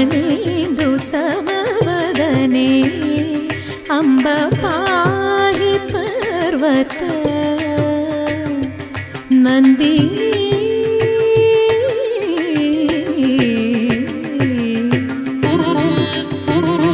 പാർവണേന്ദു സമവദനേ അംബ പാഹി പർവത നന്ദി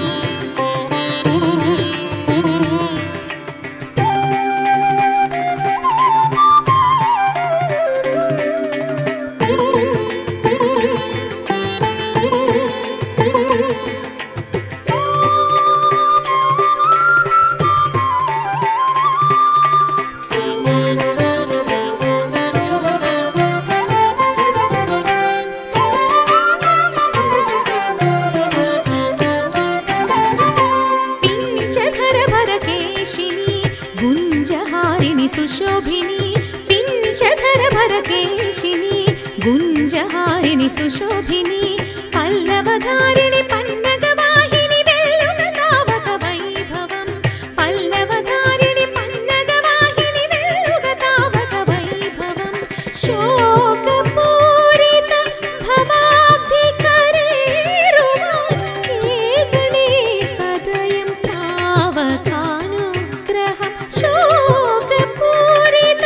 പിഞ്ചധരഭരകേശിനി ഗുഞ്ചഹാരിണി സുശോഭിനി പിഞ്ചധരഭരകേശിനി ഗുഞ്ചഹാരിണി സുശോഭിനി പല്ലവധാരിണി പന്നഗവാഹിനി വെല്ലുന്ന താവക വൈഭവം പല്ലവധാരിണി പന്നഗവാഹിനി വെല്ലുക താവക വൈഭവം ശോകപൂരിത ഭവാബ്ധികരേരുവാൻ ഏകണേ സദയം താവകാനുഗ്രഹം ശോകപൂരിത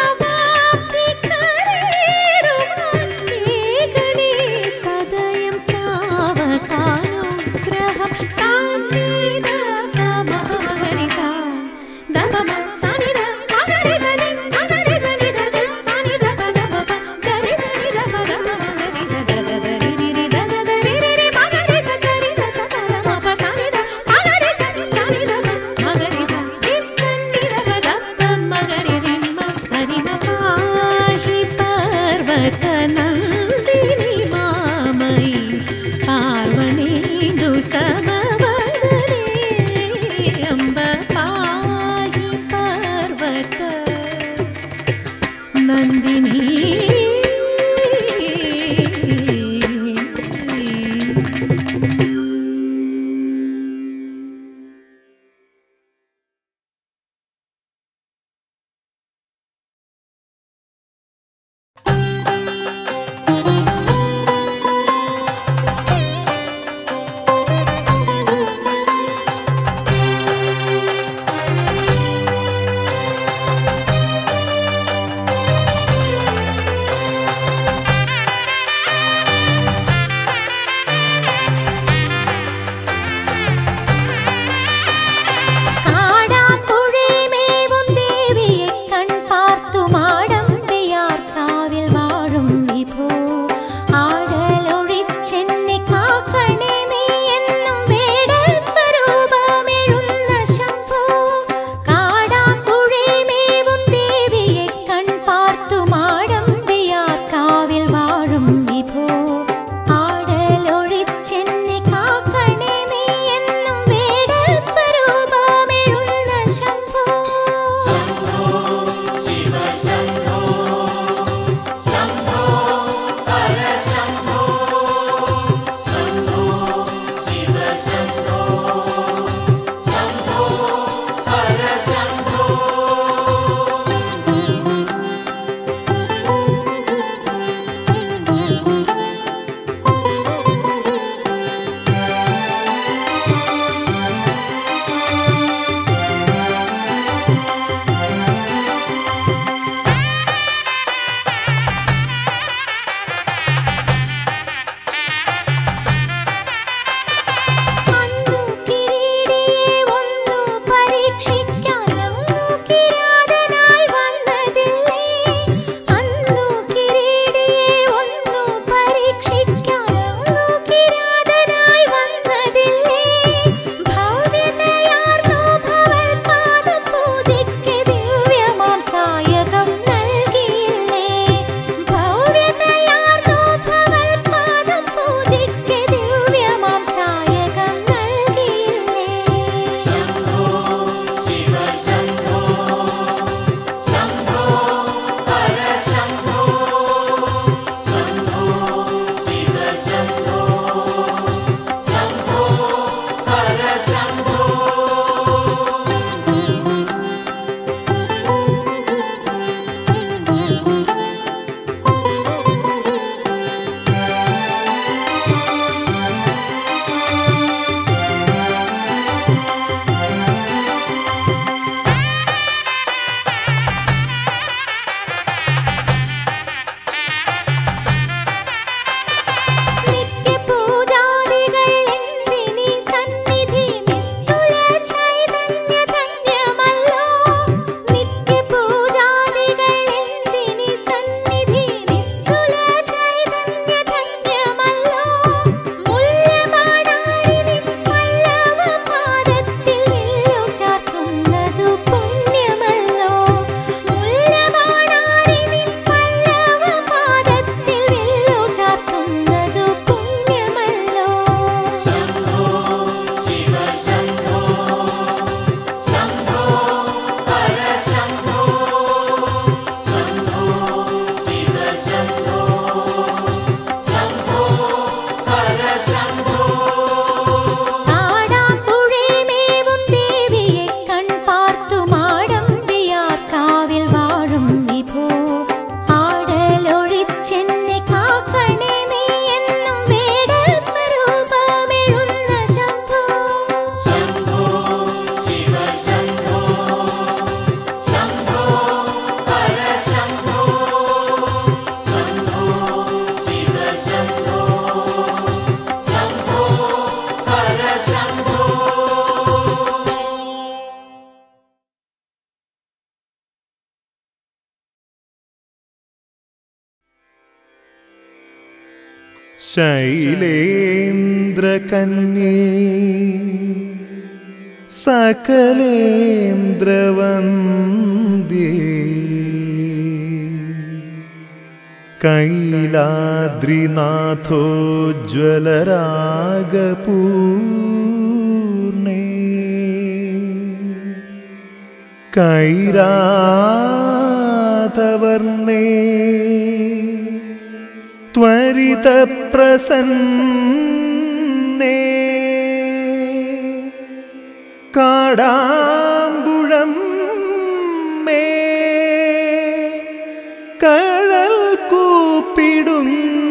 ഭവാബ്ധികരേരുവാൻ ഏകണേ സദയം താവകാനുഗ്രഹം സാനിധ പമഹരിത ദമമ സാനിധ മഗരി സനി മഗരി സനി ദഗ സാനിധ പദമപ ഗരി സനി ദപ ദമഗരി സദഗരി രി ദഗ ഗരി രി മഗരി സരി ദ സപദമപ സാനിധ മഗരി സനി സനി ദപ മഗരി സനി സനി ദപ ദപ മഗരി രി മ സരി മ പാഹി പർവത നന്ദിനി മാമയി പാർവണേന്ദു സമവദനേ അംബ പാഹി പർവത നന്ദിനി ും ആടാപ്പുഴമേവും ദേവിയെ കൺപാർത്തു മാടമ്പിയാർക്കാവിൽ വാഴും വിഭോ ആടലൊഴിച്ചെന്നെ കാക്കണേ നീ എന്നും വേടസ്വരൂപമെഴുന്ന ശംഭോ ശൈലേന്ദ്രകന്യേ സകലേന്ദ്രവന്ദ്യേ കൈലാദ്രിനാഥോജ്വലരാഗപൂർണേ കൈരാതവർണേ त्वरितप्रसन्ने കാടാമ്പുഴം മേ കഴൽ കൂപ്പിടും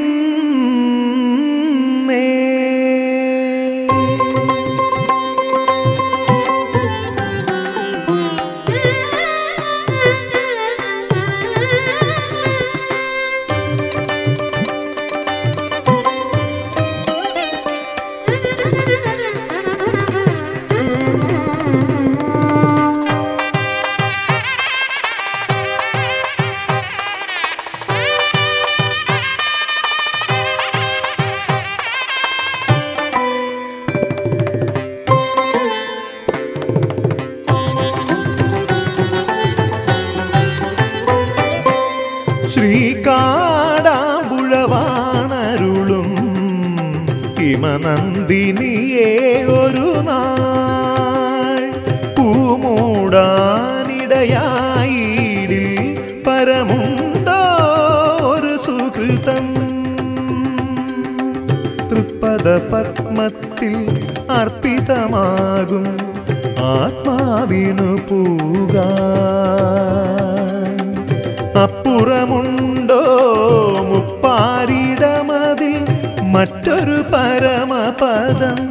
ശ്രീകാടാമ്പുഴവാണരുളും ഹിമനന്ദിനിയെ ഒരു നാൾ പൂമൂടാനിടയായിടിൽ പരമുണ്ടോ ഒരു സുഹൃതം തൃപ്പദ പത്മത്തിൽ അർപ്പിതമാകും ആത്മാവിനു പൂകാൻ അപ്പുറമുണ്ടോ മുപ്പാരിടമതിൽ മറ്റൊരു പരമപദം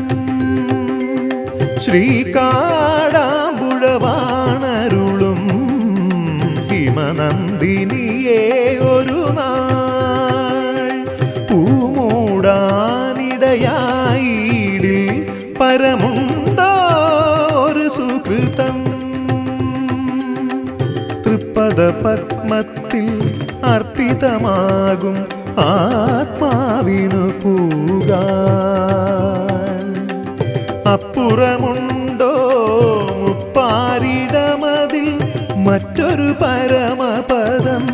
ശ്രീകാടാമ്പുഴവാണരുളും ഹിമനന്ദിനിയെ ഒരു നാൾ പൂമൂടാനിടയായിടിൽ പരമുണ്ടോ ഒരു സുഹൃതം തൃപ്പദ പത്മത്തിൽ അർപ്പിതമാകും ആത്മാവിനു പൂകാൻ അപ്പുറമുണ്ടോ മുപ്പാരിടമതിൽ മറ്റൊരു പരമപദം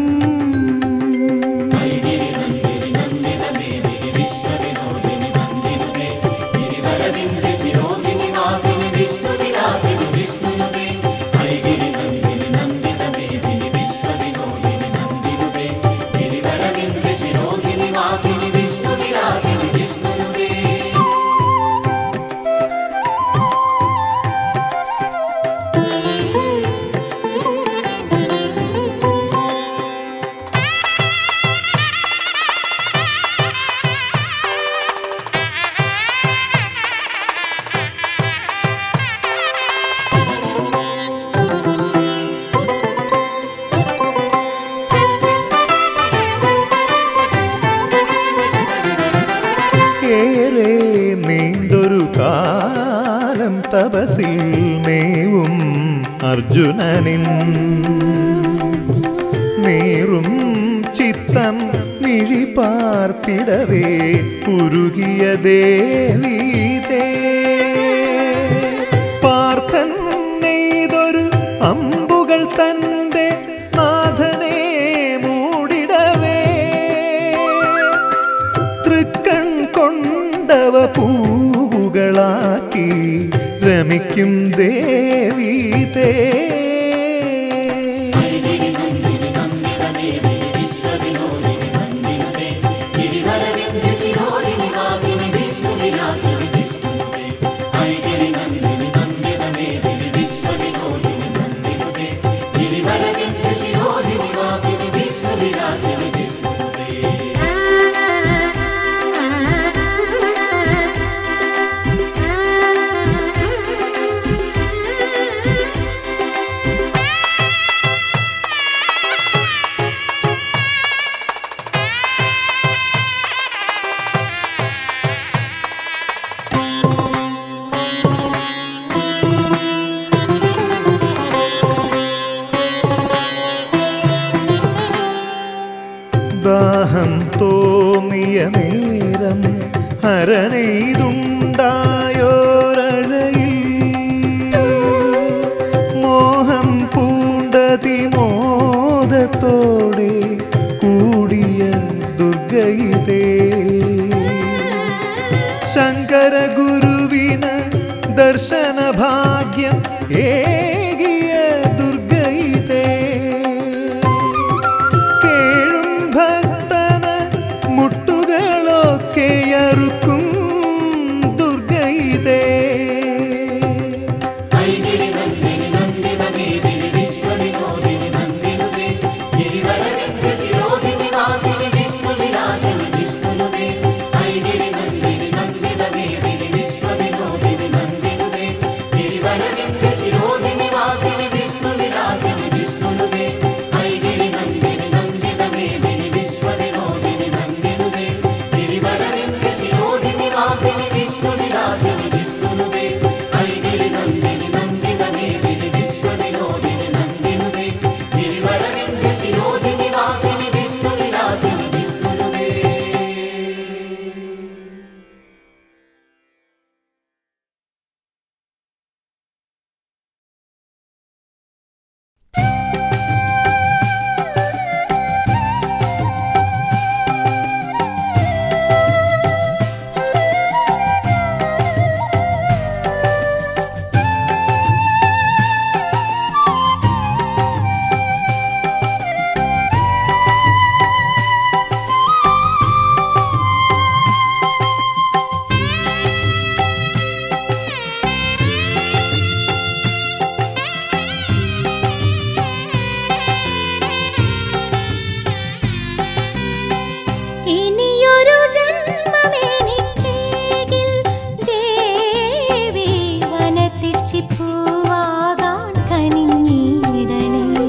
ഏറെ നീണ്ടൊരു കാലം തപസിൽ മേവും അർജുനനിൻ നീറും ചിത്തം മിഴിപാർത്തിടവേ ഉരുകിയ ദേവീതേ പാർത്ഥൻ നെയ്തൊരു അമ്പുകൾ തന്റെ നാഥനെ മൂടിടവേ തൃക്കൺ കൊണ്ടവ പൂവുകളാക്കി രമിക്കും ദേവീതേ ശിരോധി നിവാസിനി ശങ്കരം ഹരനെയ്തുണ്ടായോരഴയിൽ മോഹം പൂണ്ടതി മോദത്തോടെ കൂടിയ ദുർഗയിതേ ശങ്കര ഗുരുവിന് ദർശന ഭാഗ്യം ഏകിയ ദുർഗയിതേ കേഴും ഭക്തന മുട്ടുകളൊക്കെയറുക്കും ദുർഗയിതേ ഐഗിരി നന്ദിനി നന്ദിത മേദിനി വിശ്വവിനോദിനി നന്ദിനുദേ ഗിരിവരവിന്ദ ശിരോധിനി വാസിനി വിഷ്ണു വിലാസിനി വിഷ്ണുനുദേ ഐഗിരി നന്ദിനി നന്ദിത മേദിനി വിശ്വവിനോദിനി നന്ദിനുദേ ഗിരിവരവിന്ദ ശിരോധിനി വാസിനി വിഷ്ണു വിലാസിനി വിഷ്ണുനുദേ ഐഗിരി നന്ദിനി നന്ദിത മേദിനി വിശ്വവിനോദിനി നന്ദിനുദേ ഗിരിവരവിന്ദ ശിരോധിനി വാസിനി വിഷ്ണു വിലാസിനി വിഷ്ണുനുദേ ഐഗിരി നന്ദിനി നന്ദിത മേദിനി വിശ്വവിനോദിനി നന്ദിനുദേ ഗിരിവരവിന്ദ ശിരോധിനി വാസിനി വിഷ്ണു വിലാസിനി വിഷ്ണുനുദേ ഇനിയൊരു ജന്മമെനിക്കേകിൽ ദേവി വനത്തിച്ചിപ്പൂവാകാൻ കനിഞ്ഞിടണേ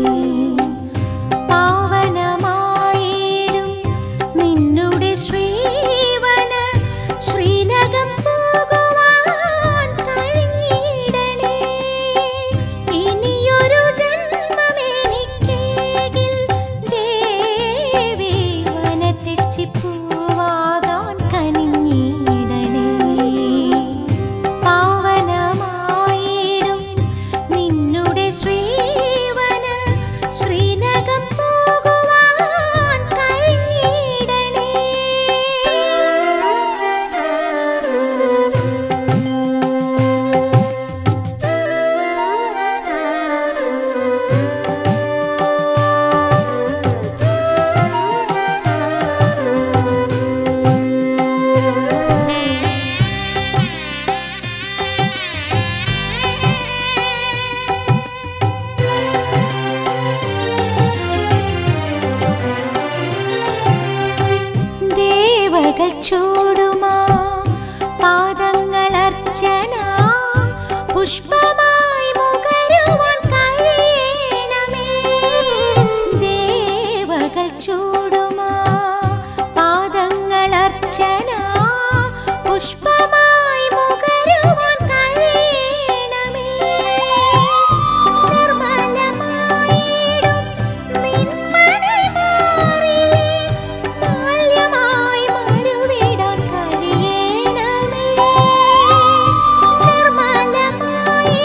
പാവനമായിടും നിന്നുടെ ശ്രീവന ശ്രീനകം പോകുവാൻ കഴിഞ്ഞിടണേ ഇനിയൊരു ജന്മമെനിക്കേകിൽ ദേവി വനത്തിച്ചിപ്പൂവാകാൻ കനിഞ്ഞിടണേ പാവനമായിടും നിന്നുടെ ശ്രീവന ശ്രീനകം പോകുവാൻ കഴിഞ്ഞിടണേ ദേവകൾ ചൂടുമാ പാദങ്ങൾ അർച്ചന പുഷ്പമായി മുകരുവാൻ കഴിയണമേ ദേവകൾ ചൂടുമാ പാദങ്ങൾ അർച്ചന പുഷ്പമായി മുകരുവാൻ കഴിയണമേ നിർമ്മലമായിടും നിന്മണൽ മാറിലെ മാല്യമായി മറുവിടാൻ കഴിയണമേ നിർമ്മലമായിടും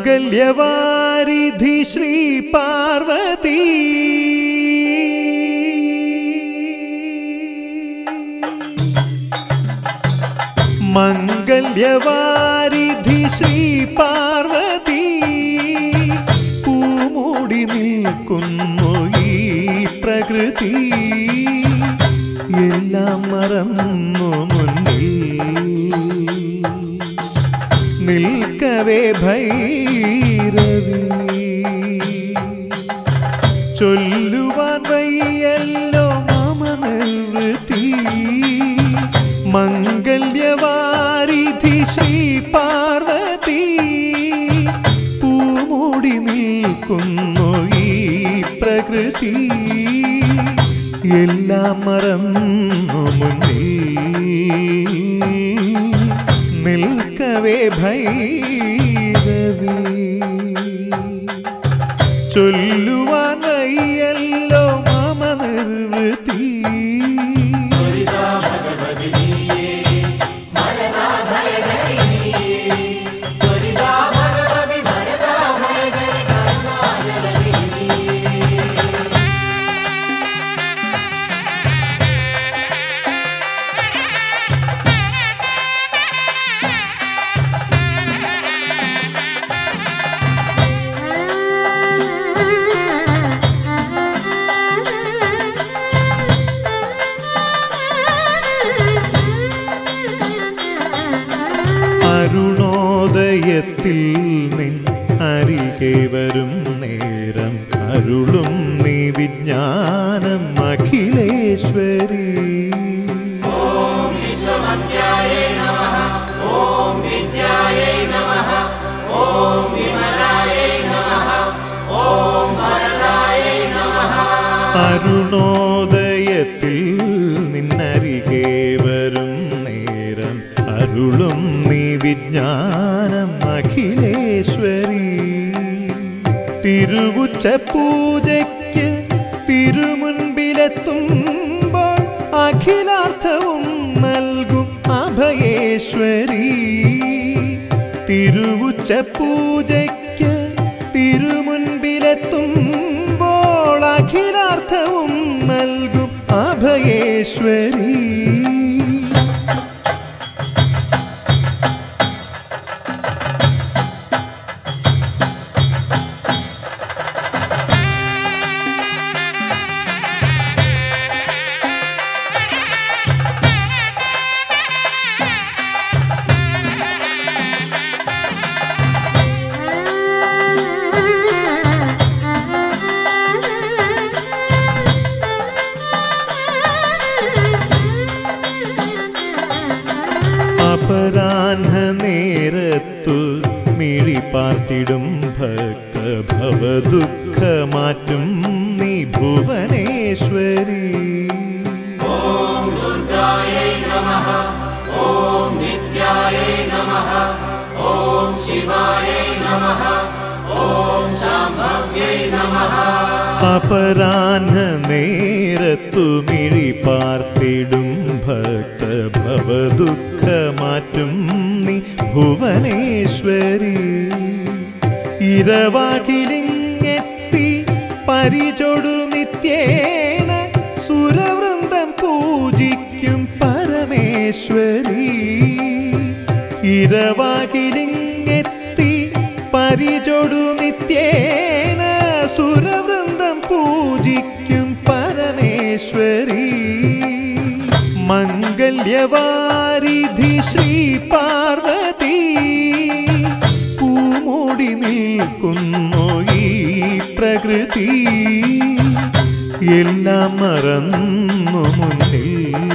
മംഗല്യവാരിധി ശ്രീ പാർവതി മംഗല്യവാരിധി ശ്രീ പാർവതി പൂമൂടി നിൽക്കുന്നു ഈ പ്രകൃതി എല്ലാം മറന്നു മുന്നിൽ നിൽക്കവേ ഭൈരവി ചൊല്ലുവാൻ വയ്യല്ലോ മമ നിർവൃത്തി മംഗല്യവാരിധി ശ്രീ പാർവതി പൂമൂടി നിൽക്കുന്നു ഈ പ്രകൃതി എല്ലാം മറന്നു മുന്നിൽ നിൽക്കവേ ഭൈരവി ചൊല്ലുവാൻ വയ്യല്ലോ മമ നിർവൃത്തി അരുണോദയത്തിൽ നിൻ അരികെ വരും നേരം അരുളും നീ വിജ്ഞാനം അഖിലേശ്വരി അരുണോദയത്തിൽ നിന്നരികെ വരും നേരം അരുളും നീ വിജ്ഞാനം അഖിലേശ്വരി തിരുവുച്ച പൂജയ്ക്ക് തിരുമുൻപിലെത്തുമ്പോൾ അഖിലാർത്ഥവും നൽകും അഭയേശ്വരി തിരുവുച്ച പൂജയ്ക്ക് തിരുമുൻപിലെത്തുമ്പോൾ അഖിലാർത്ഥവും നൽകും അഭയേശ്വരി അപരാഹ്ന നേരത്തു മിഴി പാർത്തിടും ഭക്ത ഭവദുഃഖമാറ്റും നീ ഭുവനേശ്വരി അപരാഹ്ന നേരത്തു മിഴി പാർത്തിടും ഭക്ത ഭവദുഃഖമാറ്റും നീ ഭുവനേശ്വരി ഇരവാകിലിങ്ങെത്തി പരിചൊടു നിത്യേന സുരവൃന്ദം പൂജിക്കും പരമേശ്വരി ഇരവാകിലിങ്ങെത്തി പരിചൊടു നിത്യേന സുരവൃന്ദം പൂജിക്കും പരമേശ്വരി മംഗല്യവാരിധി ശ്രീ പാർവതി പൂമൂടി നിൽക്കുന്നു ഈ പ്രകൃതി എല്ലാം മറന്നു മുന്നിൽ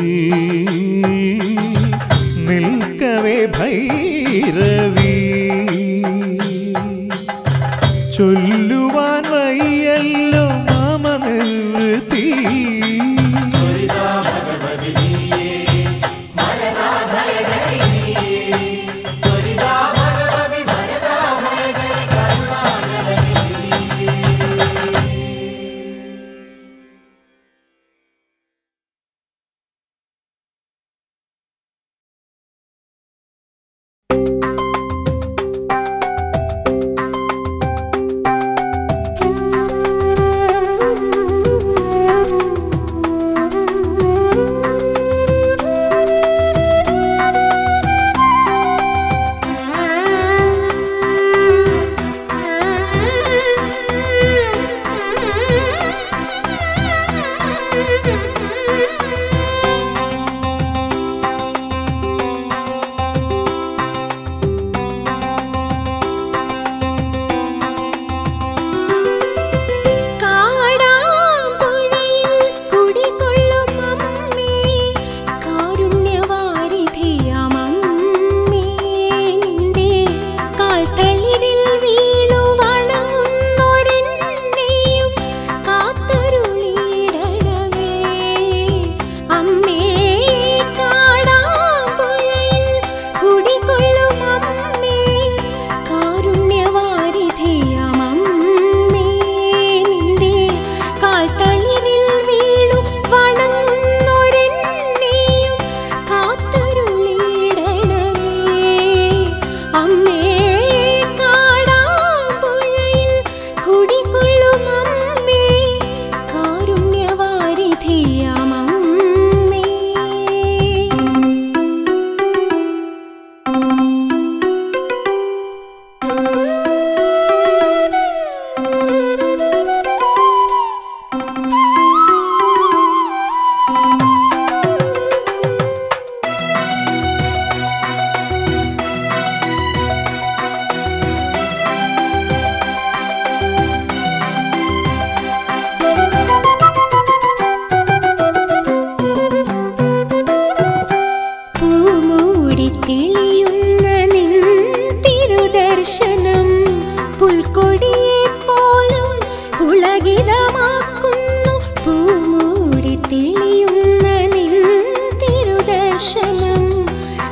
നിൽക്കവേ ഭൈരവി ചൊല്ലുവാൻ വയ്യല്ലോ മാമ നിർത്തി ആ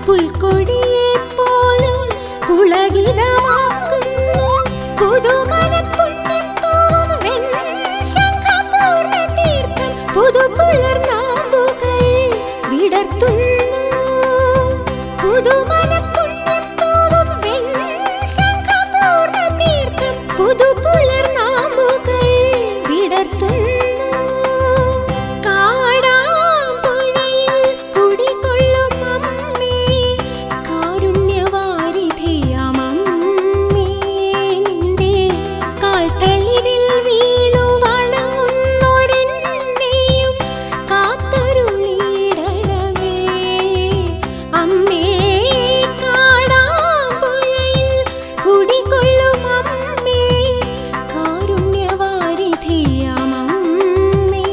പുൽക്കൊടിയെ പോലും പുളകിതമാക്കുന്നു പുതുമലപ്പുണ്യം തോന്നും വെൺശംഖപൂർണ്ണ തീർത്ഥം പുതുപുലർനാമ്പുകൾ വിടർത്തുന്നു പുതുമലപ്പുണ്യം തോന്നും വെൺശംഖപൂർണ്ണ തീർത്ഥം പുതുപുലർനാമ്പുകൾ വിടർത്തുന്നു കാടാമ്പുഴയിൽ കുടികൊള്ളും അമ്മേ കാരുണ്യവാരിധിയമമ്മേ നിന്റെ കാൽത്തളിരിൽ വീണു വണങ്ങുന്നൊരെന്നെയും കാത്തരുളിയിടണമേ അമ്മേ കാടാമ്പുഴയിൽ കുടികൊള്ളും അമ്മേ കാരുണ്യവാരിധിയമമ്മേ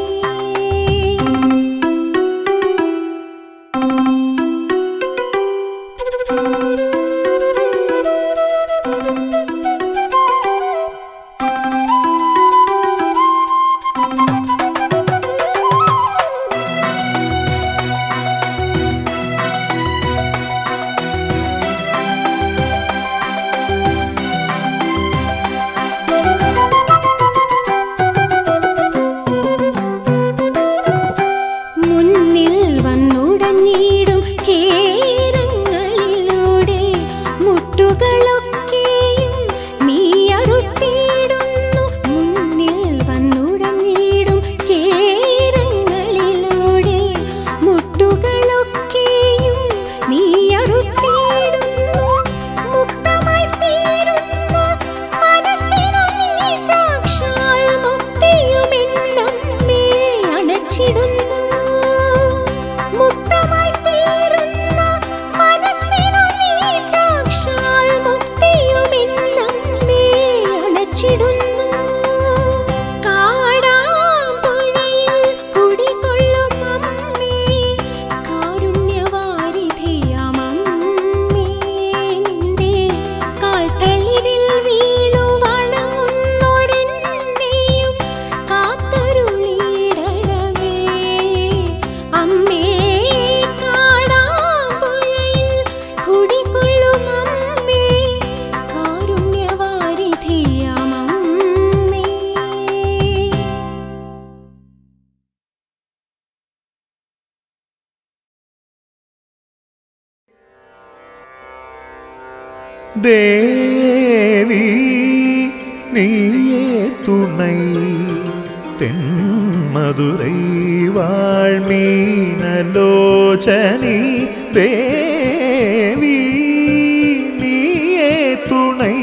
മുന്നിൽ വന്നുടഞ്ഞിടും കേരങ്ങളിലൂടെ മുട്ടുകളൊക്കെയും നീ അറുത്തിടുന്നു മുന്നിൽ വന്നുടഞ്ഞിടും കേരങ്ങളിലൂടെ മുട്ടുകളൊക്കെയും നീ അറുത്തിടുന്നു മുക്തമായി തീരുന്ന മനസ്സിനു നീ സാക്ഷാൽ മുക്തിയുമെന്നമ്മേ അണച്ചിടുന്നു മുക്തമായി തീരുന്ന മനസ്സിനു നീ സാക്ഷാൽ മുക്തിയുമെന്നമ്മേ അണച്ചിടുന്നു കാടാമ്പുഴയിൽ കുടികൊള്ളും അമ്മേ കാരുണ്യവാരിധിയമമ്മേ നിന്റെ കാൽത്തളിരിൽ വീണു വണങ്ങുന്നൊരെന്നെയും കാത്തരുളിയിടണമേ അമ്മേ കാടാമ്പുഴയിൽ കുടികൊള്ളും അമ്മേ കാരുണ്യവാരിധിയമമ്മേ தேவி நீயே துணை தென்மதுரை வாழ்மீனலோச்சனி தேவி நீயே துணை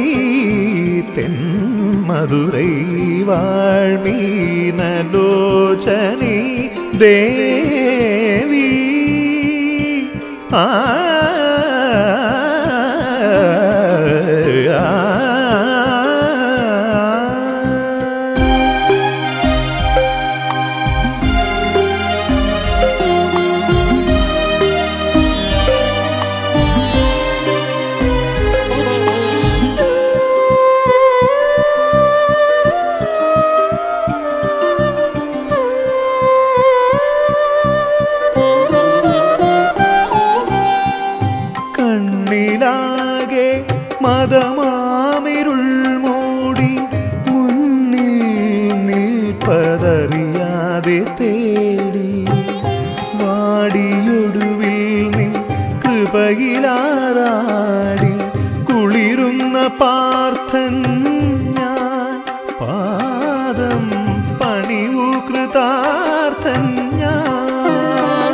தென்மதுரை வாழ்மீனலோச்சனி தேவி ஆ കണ്ണിലാകെ മതമാമിരുൾ മൂടി മുന്നിൽ നിൽപ്പതറിയാതെ തേടി വാടിയൊടുവിൽ നിൻ കൃപയിലാറാടി കുളിരുന്ന പാർത്ഥൻ ഞാൻ പാദം പണിവു കൃതാർത്ഥൻ ഞാൻ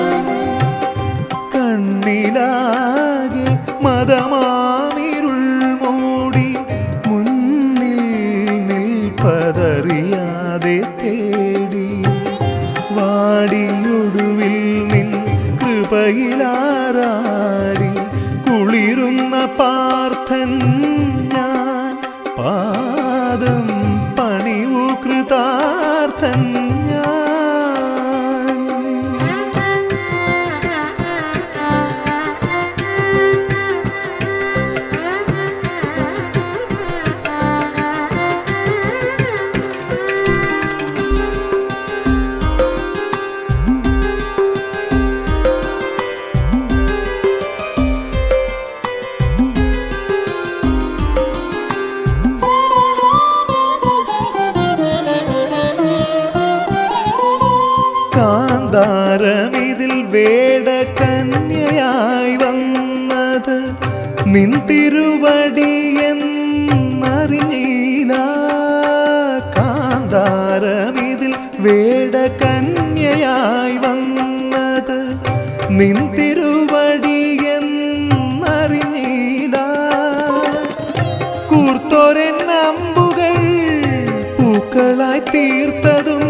കണ്ണിലാകെ മതമാമിരുൾ മൂടി മുന്നിൽ നിൽപ്പതറിയാതെ തേടി വാടിയൊടുവിൽ നിൻ കൃപയിലാറാടി കുളിരുന്ന പാർത്ഥൻ ഞാൻ പാദം പണിവു കൃതാർത്ഥൻ ഞാൻ ആ വേടകന്യയായി വന്നത് നിൻ തിരുവടിയെന്നറിഞ്ഞീല കാന്താരമിതിൽ വേടകന്യയായി വന്നത് നിൻ തിരുവടിയെന്നറിഞ്ഞീല കൂർത്തോരെന്നമ്പുകൾ പൂക്കളായി തീർത്തതും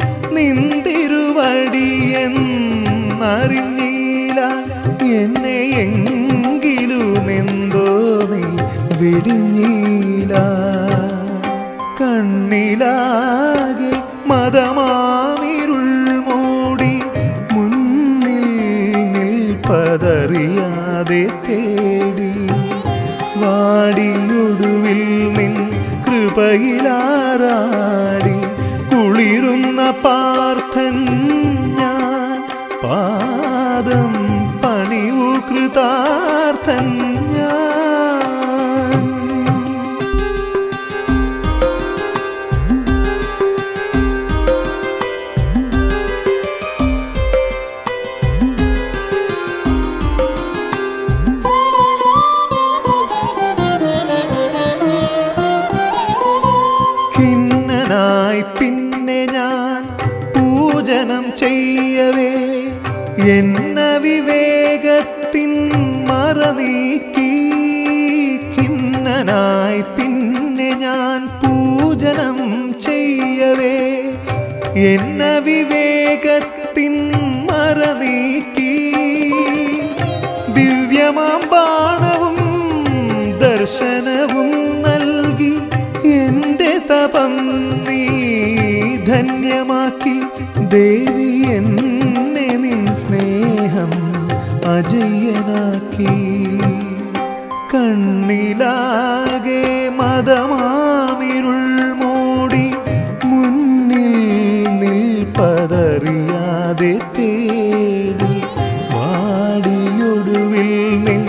നിന്തിരുവടിയെന്നറിഞ്ഞീല എന്നെ എങ്കിലും എന്തോ നീ വെടിഞ്ഞീല കണ്ണിലാകെ മതമാമിരുൾ മൂടി മുന്നിൽ നിൽപ്പതറിയാതെ തേടി വാടിയൊടുവിൽ നിൻ കൃപയിലാറാടി കുളിരുന്ന പാർത്ഥൻ ഞാൻ പാദം പണിവു കൃതാർത്ഥൻ ഞാൻ ഖിന്നനായി പിന്നെ ഞാൻ പൂജനം ചെയ്യവേ എന്ന വിവേകത്തിൻ മറനീക്കി ഖിന്നനായി പിന്നെ ഞാൻ പൂജനം ചെയ്യവേ എന്ന വിവേകത്തിൻ മറനീക്കി ദിവ്യമാം ബാണവും ദർശനവും നൽകി എൻ്റെ തപം നീ ധന്യമാക്കി ദേവി എന്നെ നിൻ സ്നേഹം അജയ്യനാക്കി കണ്ണിലാകെ മതമാമിരുൾ മൂടി മുന്നിൽ നിൽപ്പതറിയാതെ തേടി വാടിയൊടുവിൽ നിൻ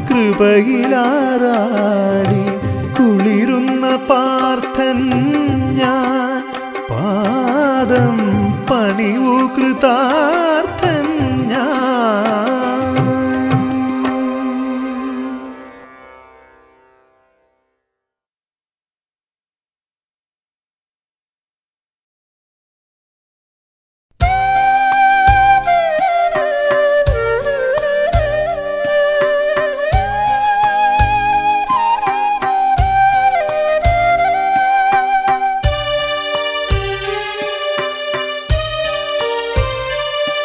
കൃപയിലാറാടി കുളിരുന്ന പാർത്ഥൻ ഞാൻ പാദം പണിവു കൃതാർത്ഥൻ ഞാൻ ും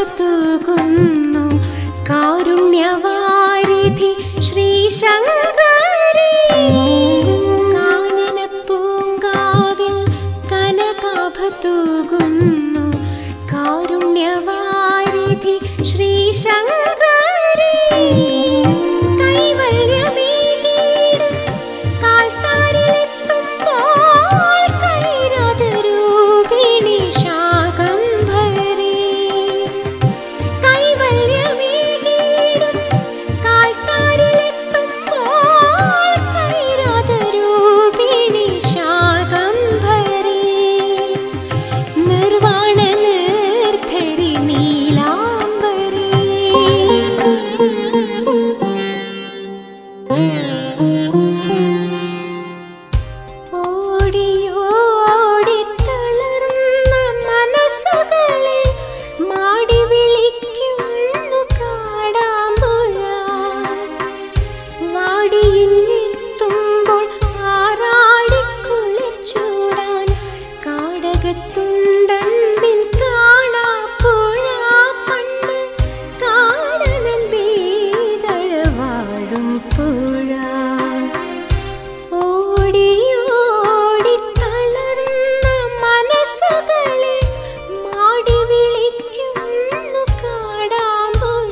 തൂകുന്നു കാരുണ്യവാരിധി ശ്രീശങ്കരി കാനനപ്പൂങ്കാവിൽ കനകാഭ തൂകുന്നു കാരുണ്യവാരിധി ശ്രീശങ്കരി കൈവല്യമേകീടും കാൽത്താരിലെത്തുമ്പോൾ കൈരാതരൂപിണി ശാകംഭരി കൈവല്യമേകീടും കാൽത്താരിലെത്തുമ്പോൾ കൈരാതരൂപിണി ശാകംഭരി നിർവാണ നിർധരി നീലാംബരി ഓടിയോടിത്തളർന്ന മനസ്സുകളെ മാടി വിളിക്കുന്നു കാടാമ്പുഴ വാടിയിലെത്തുമ്പോൾ ആറാടിക്കുളിർ ചൂടാൻ കാടകത്തുണ്ടൻപിൻ കാണാപ്പുഴ പണ്ട് കാടനൻ ബീതഴ വാഴും പുഴ ഓടിയോടി തളർന്ന മനസ്സുകളെ മാടി വിളിക്കുന്നു കാടാമ്പുഴ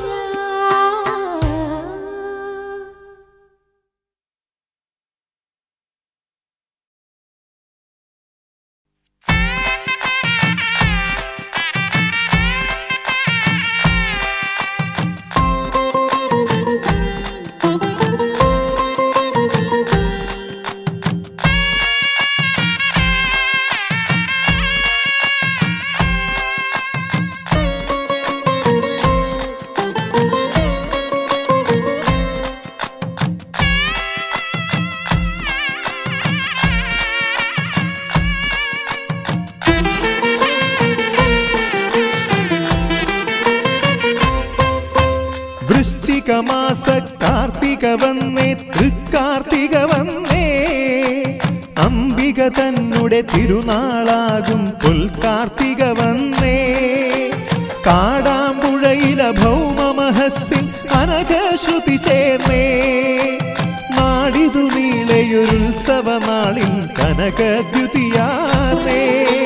വൃശ്ചിക മാസ കാർത്തിക വന്നേ തൃക്കാർത്തിക വന്നേ അംബിക തന്നെ തിരുനാളാകും പുൽക്കാർത്തിക വന്നേ കാടാമ്പുഴയില ഭൗമമഹസ്സിൻ അനഘശ്രുതി ചേർന്നേ നാടിതു നീളയൊരുത്സവ നാളിൻ കനകദ്യുതിയാർന്നേ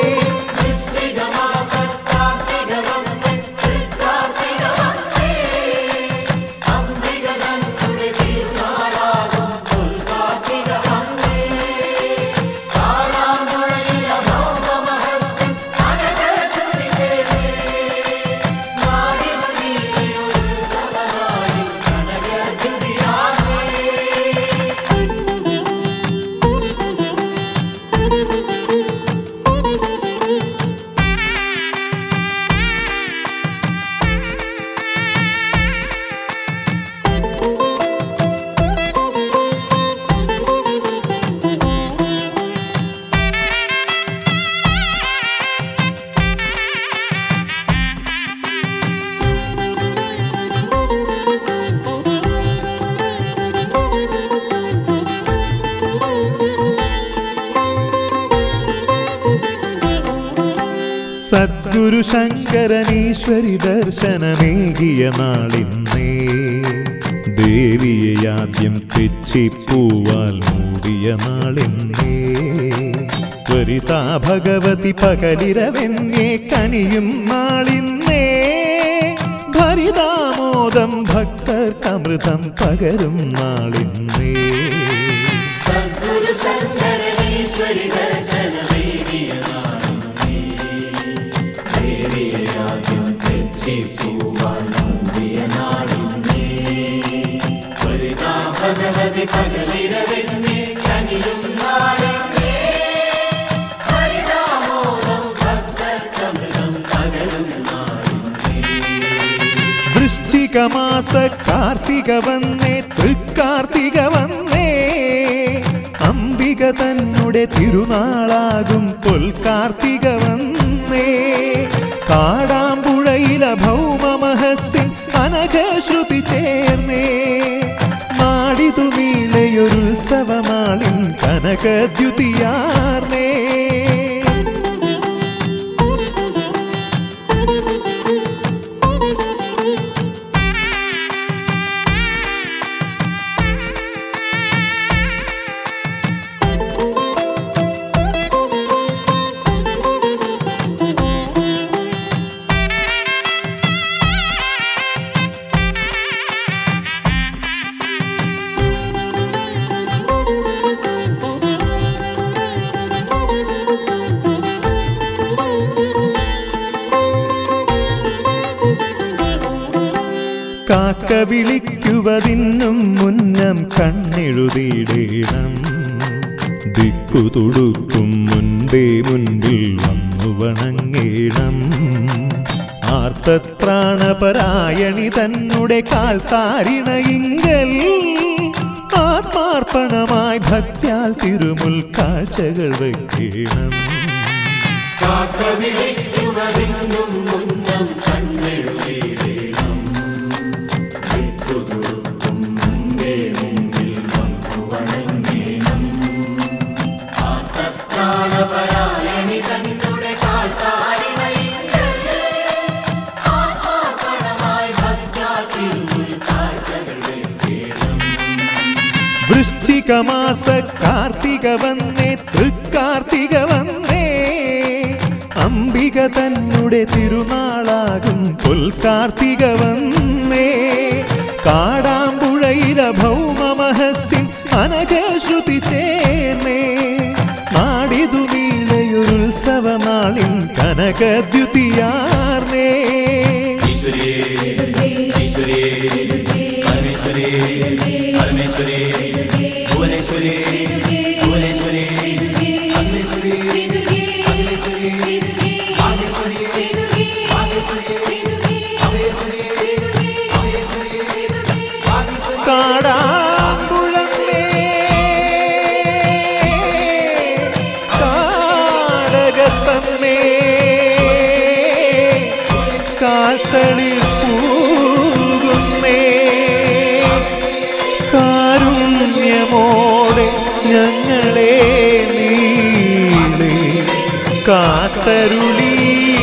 സദ്ഗുരു ശങ്കരനീശ്വരി ദർശനമേകിയ നാളിന്നേ ദേവിയെ ആദ്യം തെച്ചിപ്പൂവാൽ മൂടിയ നാളിന്നേ ത്വരിതാ ഭഗവതി പകലിരവെന്നേ കനിയും നാളിന്നേ ഭരിതാമോദം ഭക്തർക്കമൃതം പകരും നാളിന്നേ സദ്ഗുരു ശങ്കരനീശ്വരി ദർശനമേകിയ നാളും നീ. ദേവിയെ ആദ്യം തെച്ചിപ്പൂവാൻ മുന്തിയ നാളും നീ. ത്വരിതാ ഭഗവതി പകലിരവെന്നേ കനിയും നാളിന്നേ. ഹരിതാമോദം ഭക്തർക്കമൃതം പകരും നാളിന്നേ. വൃശ്ചിക മാസ കാർത്തിക വന്നേ തൃക്കാർത്തിക വന്നേ അംബിക തന്നെ തിരുനാളാകും പൊൽക്കാർത്തിക വന്നേ കാടാമ്പുഴയില ഭൗമമഹസ്സിൻ അനഘശ്രുതി ചേർന്നേ നാടിതു നീളയൊരുത്സവനാളിൻ കനകദ്യുതിയാർന്നേ ും കാക്ക വിളിക്കുവതിന്നും മുന്നം കണ്ണെഴുതിയിടേണം ദിക്കു തുടുക്കും മുൻപേ മുൻപിൽ വന്നു വണങ്ങേണം ആർത്തത്രാണപരായണി തന്നെ കാൽ താരിണയിങ്കൽ ആത്മാർപ്പണമായി ഭക്ത്യാൽ തിരുമുൽ കാഴ്ചകൾ വയ്ക്കണം കാക്ക വിളിക്കുവതിന്നും മുന്നം കണ്ണെഴുതിയിടേണം ദിക്കുതുടുക്കും മുമ്പേ മുമ്പിൽ വന്നു വണങ്ങേണം ആർത്തത്രാണപരായണി തന്നെ ആത്മാർപ്പണമായി ഭക്താതിരുമുൽ കാഴ്ചകൾ വെക്കേണം വൃശ്ചികമാസ കാർത്തിക വന്നേ തൃക്കാർത്തിക വന്നേ അംബിക തന്നെ തിരുനാളാകും പൊൽക്കാർത്തിക വന്നേ കാടാമ്പുഴയില ഭൗമമഹസ്യൻ അനഘശ്രുതി ചേർന്നേ നാടിതു നീളയൊരുത്സവ നാളിൻ കനകദ്യുതിയാർന്നേ ഈശ്വരിയേ ഈശ്വരിയേ പരമേശ്വരേ പരമേശ്വരേ ഭുവനേശ്വരേ ഭുവനേശ്വരേ അഗ്നേശ്വരേ കാടാമ്പുഴമേ കാടകത്തമ്മേ കാൽത്തളി പൂകുന്നേ കാരുണ്യമോടെ ഞങ്ങളെ നീളേ കാത്തരുളീ